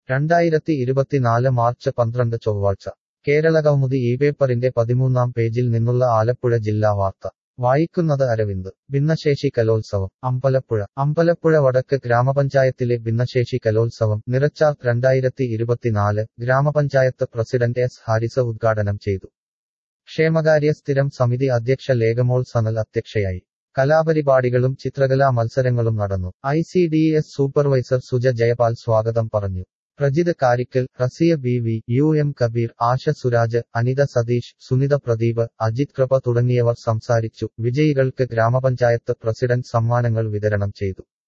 രണ്ടായിരത്തി ഇരുപത്തിനാല് മാർച്ച് പന്ത്രണ്ട് ചൊവ്വാഴ്ച കേരളകൗമുദി ഈ പേപ്പറിന്റെ പതിമൂന്നാം പേജിൽ നിന്നുള്ള ആലപ്പുഴ ജില്ലാ വാർത്ത വായിക്കുന്നത് അരവിന്ദ് ഭിന്നശേഷി കലോത്സവം അമ്പലപ്പുഴ അമ്പലപ്പുഴ വടക്ക് ഗ്രാമപഞ്ചായത്തിലെ ഭിന്നശേഷി കലോത്സവം നിറച്ചാർ രണ്ടായിരത്തി ഇരുപത്തിനാല് ഗ്രാമപഞ്ചായത്ത് പ്രസിഡന്റ് എസ് ഹാരിസ് ഉദ്ഘാടനം ചെയ്തു ക്ഷേമകാര്യ സ്ഥിരം സമിതി അധ്യക്ഷ ലേഖമോൾ സനൽ അധ്യക്ഷയായി കലാപരിപാടികളും ചിത്രകലാ മത്സരങ്ങളും നടന്നു I C D S supervisor Suja Jayapal സ്വാഗതം പറഞ്ഞു Prajith Karikkal Rasiya B V U M Kabeer Asha Suraj Anitha Satheesh Sunitha Pradeep Ajith Kripa തുടങ്ങിയവർ സംസാരിച്ചു വിജയികൾക്ക് ഗ്രാമപഞ്ചായത്ത് പ്രസിഡന്റ് സമ്മാനങ്ങൾ വിതരണം ചെയ്തു